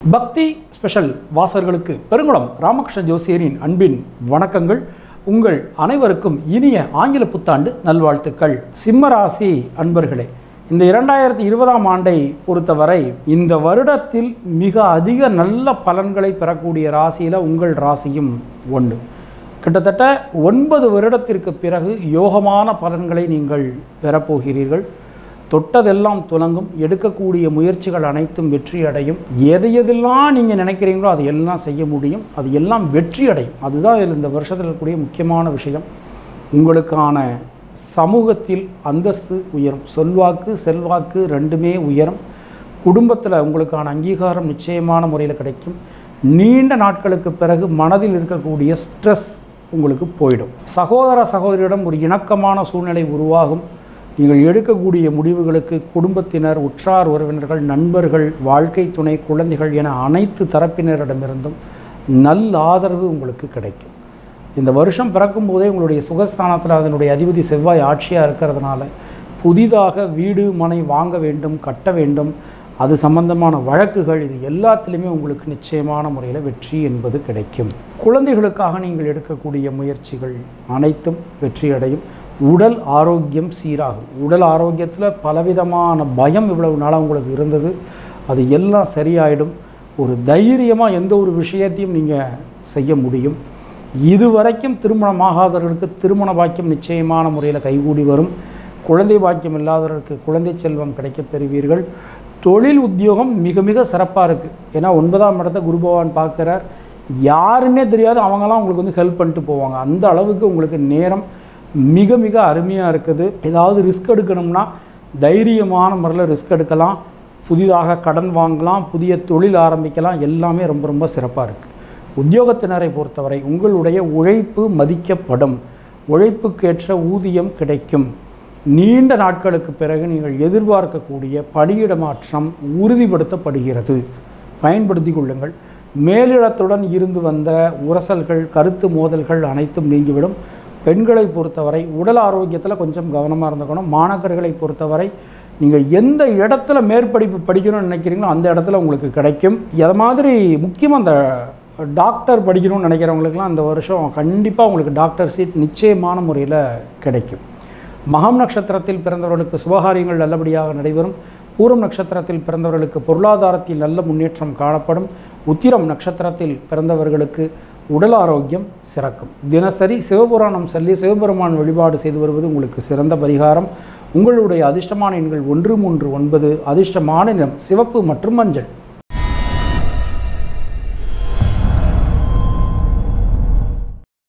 பக்தி ஸ்பெஷல் வாசகர்களுக்கு பெருங்குளம் ராமகிருஷ்ண ஜோசியரின் அன்பின் வணக்கங்கள் உங்கள் அனைவருக்கும் இனிய ஆங்கில புத்தாண்டு நல்வாழ்த்துக்கள் சிம்மராசி அன்பர்களே இந்த இரண்டாயிரத்தி இருபதாம் ஆண்டை பொறுத்தவரை இந்த வருடத்தில் மிக அதிக நல்ல பலன்களை பெறக்கூடிய ராசியில் உங்கள் ராசியும் ஒன்று கிட்டத்தட்ட ஒன்பது வருடத்திற்கு பிறகு யோகமான பலன்களை நீங்கள் பெறப்போகிறீர்கள் தொட்டதெல்லாம் துலங்கும் எடுக்கக்கூடிய முயற்சிகள் அனைத்தும் வெற்றி அடையும் எதை எதெல்லாம் நீங்கள் நினைக்கிறீங்களோ அதை எல்லாம் செய்ய முடியும் அது எல்லாம் வெற்றி அடையும் அதுதான் இதில் இந்த வருஷத்தில் இருக்கக்கூடிய முக்கியமான விஷயம் உங்களுக்கான சமூகத்தில் அந்தஸ்து உயரும் சொல்வாக்கு செல்வாக்கு ரெண்டுமே உயரும் குடும்பத்தில் உங்களுக்கான அங்கீகாரம் நிச்சயமான முறையில் கிடைக்கும் நீண்ட நாட்களுக்கு பிறகு மனதில் இருக்கக்கூடிய ஸ்ட்ரெஸ் உங்களுக்கு போயிடும் சகோதர சகோதரியிடம் ஒரு இணக்கமான சூழ்நிலை உருவாகும் நீங்கள் எடுக்கக்கூடிய முடிவுகளுக்கு குடும்பத்தினர் உற்றார் உறவினர்கள் நண்பர்கள் வாழ்க்கை துணை குழந்தைகள் என அனைத்து தரப்பினரிடமிருந்தும் நல்ல ஆதரவு உங்களுக்கு கிடைக்கும் இந்த வருஷம் பிறக்கும் போதே உங்களுடைய சுகஸ்தானத்தில் அதனுடைய அதிபதி செவ்வாய் ஆட்சியாக இருக்கிறதுனால புதிதாக வீடு மனை வாங்க வேண்டும் கட்ட வேண்டும் அது சம்பந்தமான வழக்குகள் இது எல்லாத்துலேயுமே உங்களுக்கு நிச்சயமான முறையில் வெற்றி என்பது கிடைக்கும் குழந்தைகளுக்காக நீங்கள் எடுக்கக்கூடிய முயற்சிகள் அனைத்தும் வெற்றியடையும் உடல் ஆரோக்கியம் சீராகும் உடல் ஆரோக்கியத்தில் பலவிதமான பயம் இவ்வளவு நாளாக உங்களுக்கு இருந்தது அது எல்லாம் சரியாயிடும் ஒரு தைரியமாக எந்த ஒரு விஷயத்தையும் நீங்கள் செய்ய முடியும் இதுவரைக்கும் திருமணமாகாதவர்களுக்கு திருமண பாக்கியம் நிச்சயமான முறையில் கைகூடி வரும் குழந்தை பாக்கியம் இல்லாதவர்களுக்கு குழந்தை செல்வம் கிடைக்கப் பெறுவீர்கள் தொழில் உத்தியோகம் மிக மிக சிறப்பாக இருக்குது ஏன்னா ஒன்பதாம் இடத்த குரு பகவான் பார்க்குறார் யாருன்னே தெரியாது அவங்களாம் உங்களுக்கு வந்து ஹெல்ப் பண்ணிட்டு போவாங்க அந்த அளவுக்கு உங்களுக்கு நேரம் மிக மிக அருமையாக இருக்குது ஏதாவது ரிஸ்க் எடுக்கணும்னா தைரியமான முறையில் ரிஸ்க் எடுக்கலாம் புதிதாக கடன் வாங்கலாம் புதிய தொழில் ஆரம்பிக்கலாம் எல்லாமே ரொம்ப ரொம்ப சிறப்பாக இருக்குது உத்தியோகத்தினரை பொறுத்தவரை உங்களுடைய உழைப்பு மதிக்கப்படும் உழைப்புக்கேற்ற ஊதியம் கிடைக்கும் நீண்ட நாட்களுக்கு பிறகு நீங்கள் எதிர்பார்க்கக்கூடிய பணியிட மாற்றம் உறுதிப்படுத்தப்படுகிறது பயன்படுத்தி கொள்ளுங்கள் மேலிடத்துடன் இருந்து வந்த உரசல்கள் கருத்து மோதல்கள் அனைத்தும் நீங்கிவிடும் பெண்களை பொறுத்தவரை உடல் ஆரோக்கியத்தில் கொஞ்சம் கவனமாக இருந்துக்கணும் மாணவர்களை பொறுத்தவரை நீங்கள் எந்த இடத்துல மேற்படிப்பு படிக்கணும்னு நினைக்கிறீங்களோ அந்த இடத்துல உங்களுக்கு கிடைக்கும் அது மாதிரி முக்கியமாக அந்த டாக்டர் படிக்கணும்னு நினைக்கிறவங்களுக்குலாம் இந்த வருஷம் கண்டிப்பாக உங்களுக்கு டாக்டர் சீட் நிச்சயமான முறையில் கிடைக்கும் மகம் நட்சத்திரத்தில் பிறந்தவர்களுக்கு சுபகாரியங்கள் நல்லபடியாக நடைபெறும் பூரம் நட்சத்திரத்தில் பிறந்தவர்களுக்கு பொருளாதாரத்தில் நல்ல முன்னேற்றம் காணப்படும் உத்திரம் நட்சத்திரத்தில் பிறந்தவர்களுக்கு உடல் ஆரோக்கியம் சிறக்கும் தினசரி சிவபுராணம் சொல்லி சிவபெருமான் வழிபாடு செய்து வருவது உங்களுக்கு சிறந்த பரிகாரம் உங்களுடைய அதிர்ஷ்டமான எண்கள் ஒன்று மூன்று ஒன்பது அதிர்ஷ்டமான நிறம் சிவப்பு மற்றும் மஞ்சள்